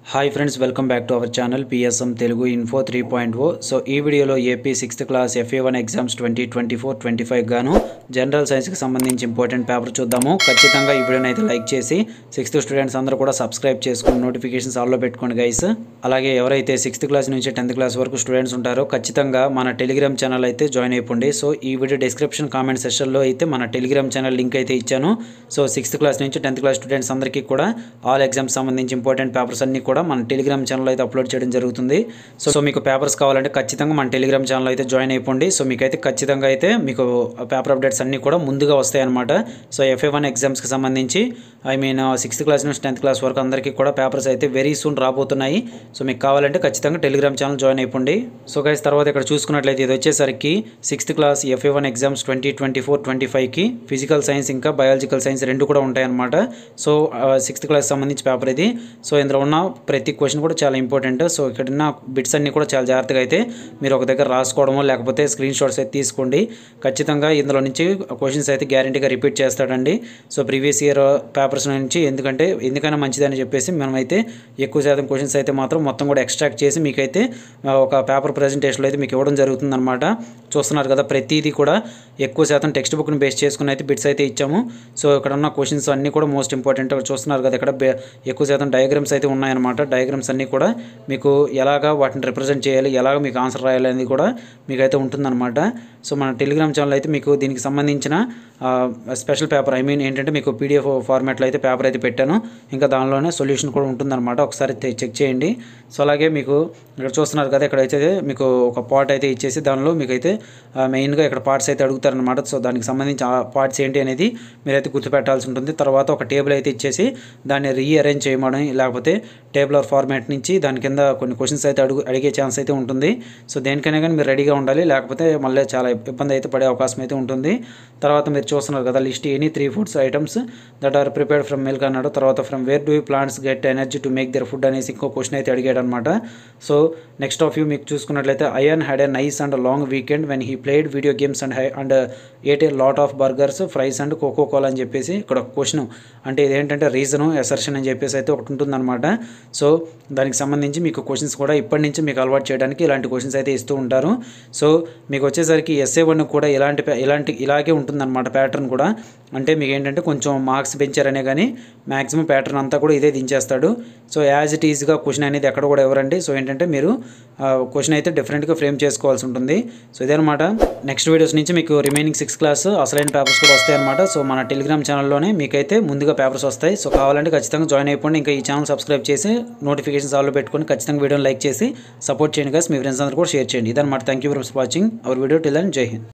hi friends welcome back to our channel PSM Telugu info three point O so ఈ వీడియోలో AP sixth class FA one exams twenty twenty four twenty five గాను general సైన్స్కి సంబంధించి important paper చూద్దాము ఖచ్చితంగా ఈ వీడియోని అయితే లైక్ చేసి సిక్స్త్ స్టూడెంట్స్ అందరూ కూడా సబ్స్క్రైబ్ చేసుకుని నోటిఫికేషన్స్ ఆల్లో పెట్టుకోండి గైస్ అలాగే ఎవరైతే సిక్స్త్ క్లాస్ నుంచి టెన్త్ క్లాస్ వరకు స్టూడెంట్స్ ఉంటారో ఖచ్చితంగా మన టెలిగ్రామ్ ఛానల్ అయితే జాయిన్ అయిపోండి సో ఈ వీడియో డిస్క్రిప్షన్ కామెంట్ సెషన్లో అయితే మన టెలిగ్రామ్ ఛానల్ లింక్ అయితే ఇచ్చాను సో సిక్స్త్ క్లాస్ నుంచి టెన్త్ క్లాస్ స్టూడెంట్స్ అందరికీ కూడా ఆల్ ఎగ్జామ్స్ సంబంధించి ఇంపార్టెంట్ పేపర్స్ అన్ని కూడా మన టెలిగ్రామ్ ఛానల్ అయితే అప్లోడ్ చేయడం జరుగుతుంది సో సో మీకు పేపర్స్ కావాలంటే ఖచ్చితంగా మన టెలిగ్రామ్ ఛానల్ అయితే జాయిన్ అయిపోండి సో మీకైతే ఖచ్చితంగా అయితే మీకు పేపర్ అప్డేట్స్ అన్నీ కూడా ముందుగా వస్తాయి అనమాట సో ఎఫ్ఏ వన్ ఎగ్జామ్స్కి సంబంధించి ఐ మీన్ సిక్స్త్ క్లాస్ నుంచి టెన్త్ క్లాస్ వరకు అందరికీ కూడా పేపర్స్ అయితే వెరీ సూన్ రాబోతున్నాయి సో మీకు కావాలంటే ఖచ్చితంగా టెలిగ్రామ్ ఛానల్ జాయిన్ అయిపోండి సో గైస్ తర్వాత ఇక్కడ చూసుకున్నట్లయితే ఇది వచ్చేసరికి sixth class FA one exams twenty twenty four ట్వంటీ ఫైవ్కి ఫిజికల్ సైన్స్ ఇంకా బయాలజికల్ సైన్స్ రెండు కూడా ఉంటాయన్నమాట సో సిక్స్త్ క్లాస్ సంబంధించి పేపర్ ఇది సో ఇందులో ఉన్న ప్రతి క్వశ్చన్ కూడా చాలా ఇంపార్టెంట్ సో ఇక్కడ ఉన్న బిట్స్ అన్ని కూడా చాలా జాగ్రత్తగా అయితే మీరు ఒక దగ్గర రాసుకోవడమో లేకపోతే స్క్రీన్ షాట్స్ అయితే తీసుకోండి ఖచ్చితంగా ఇందులో నుంచి క్వశ్చన్స్ అయితే గ్యారంటీగా రిపీట్ చేస్తాడండి సో ప్రీవియస్ ఇయర్ పేపర్స్ నుంచి ఎందుకంటే ఎందుకైనా మంచిదని చెప్పేసి మనమైతే ఎక్కువ శాతం క్వశ్చన్స్ అయితే మాత్రం మొత్తం కూడా ఎక్స్ట్రాక్ట్ చేసి మీకైతే ఆ, ఒక పేపర్ ప్రజెంటేషన్లో అయితే మీకు ఇవ్వడం జరుగుతుందన్నమాట చూస్తున్నారు కదా ప్రతిదీ కూడా ఎక్కువ శాతం టెక్స్ట్ బుక్ని బేస్ చేసుకుని అయితే బిట్స్ అయితే ఇచ్చాము సో ఇక్కడ ఉన్న క్వశ్చన్స్ అన్నీ కూడా మోస్ట్ ఇంపార్టెంట్ చూస్తున్నారు కదా ఇక్కడ బే- ఎక్కువ శాతం డయాగ్రామ్స్ అయితే ఉన్నాయన్నమాట డయాగ్రామ్స్ అన్నీ కూడా మీకు ఎలాగా వాటిని రిప్రజెంట్ చేయాలి ఎలాగ మీకు ఆన్సర్ రాయాలి అనేది కూడా మీకు అయితే ఉంటుందన్నమాట సో మన టెలిగ్రామ్ ఛానల్ అయితే మీకు దీనికి సంబంధించిన స్పెషల్ పేపర్ ఐ మీన్ ఏంటంటే మీకు పీడిఎఫ్ ఫార్మాట్లో అయితే పేపర్ అయితే పెట్టాను ఇంకా దానిలోనే సొల్యూషన్ కూడా ఉంటుందన్నమాట ఒకసారి తె- చెక్ చేయండి సో అలాగే మీకు ఇక్కడ చూస్తున్నారు కదా ఇక్కడ అయితే మీకు ఒక పార్ట్ అయితే ఇచ్చేసి దానిలో మీకు అయితే మెయిన్గా ఇక్కడ పార్ట్స్ అయితే అడుగుతారనమాట సో దానికి సంబంధించి ఆ పార్ట్స్ ఏంటి అనేది మీరైతే గుర్తుపెట్టాల్సి ఉంటుంది తర్వాత ఒక టేబుల్ అయితే ఇచ్చేసి దాన్ని రీఅరేంజ్ చేయమని లేకపోతే టేబులర్ ఫార్మాట్ నుంచి దాని కింద కొన్ని క్వశ్చన్స్ అయితే అడుగు అడిగే ఛాన్స్ అయితే ఉంటుంది సో దేనికైనా కానీ మీరు రెడీగా ఉండాలి లేకపోతే మళ్ళీ చాలా ఇబ్బంది అయితే పడే అవకాశం అయితే ఉంటుంది తర్వాత మీరు చూస్తున్నారు కదా list any three foods items that are prepared from milk అన్నాడు తర్వాత from where do plants get energy to make their food అనేసి ఇంకో క్వశ్చన్ అయితే అడిగాడు అనమాట సో నెక్స్ట్ ఆఫ్ యూ మీకు చూసుకున్నట్లయితే Ayan had a nice and long weekend when he played video games and high and ate a lot of burgers fries and coca cola అని చెప్పేసి ఇక్కడ ఒక క్వశ్చన్ అంటే ఇదేంటంటే రీజను ఎసర్షన్ అని చెప్పేసి అయితే ఒకటి ఉంటుందన్నమాట సో దానికి సంబంధించి మీకు క్వశ్చన్స్ కూడా ఇప్పటి నుంచి మీకు అలవాటు చేయడానికి ఇలాంటి క్వశ్చన్స్ అయితే ఇస్తూ ఉంటారు సో మీకు వచ్చేసరికి ఎస్ఏ వన్ కూడా ఇలాంటి పే- ఇలాంటి ఇలాగే ఉంటుందన్నమాట ప్యాటర్న్ కూడా అంటే మీకు ఏంటంటే కొంచెం మార్క్స్ పెంచారనే కానీ మ్యాక్సిమం ప్యాటర్న్ అంతా కూడా ఇదే దించేస్తాడు సో యాజ్ ఇట్ ఈజ్గా క్వశ్చన్ అనేది ఎక్కడ కూడా ఎవరండి సో ఏంటంటే మీరు క్వశ్చన్ అయితే డిఫరెంట్గా ఫ్రేమ్ చేసుకోవాల్సి ఉంటుంది సో ఇదనమాట నెక్స్ట్ వీడియోస్ నుంచి మీకు రిమైనింగ్ సిక్స్ క్లాస్ అసలైన పేపర్స్ కూడా వస్తాయి అనమాట సో మన టెలిగ్రామ్ ఛానల్లోనే మీకైతే ముందుగా పేపర్స్ వస్తాయి సో కావాలంటే ఖచ్చితంగా జాయిన్ అయిపోండి ఇంకా ఈ ఛానల్ సబ్స్క్రైబ్ చేసి నోటిఫికేషన్స్ ఆల్లో పెట్టుకొని ఖచ్చితంగా వీడియోని లైక్ చేసి సపోర్ట్ చేయండి guys మీ ఫ్రెండ్స్ అందరూ కూడా షేర్ చేయండి ఇదన్నమాట thank you for watching our video till and జై హింద్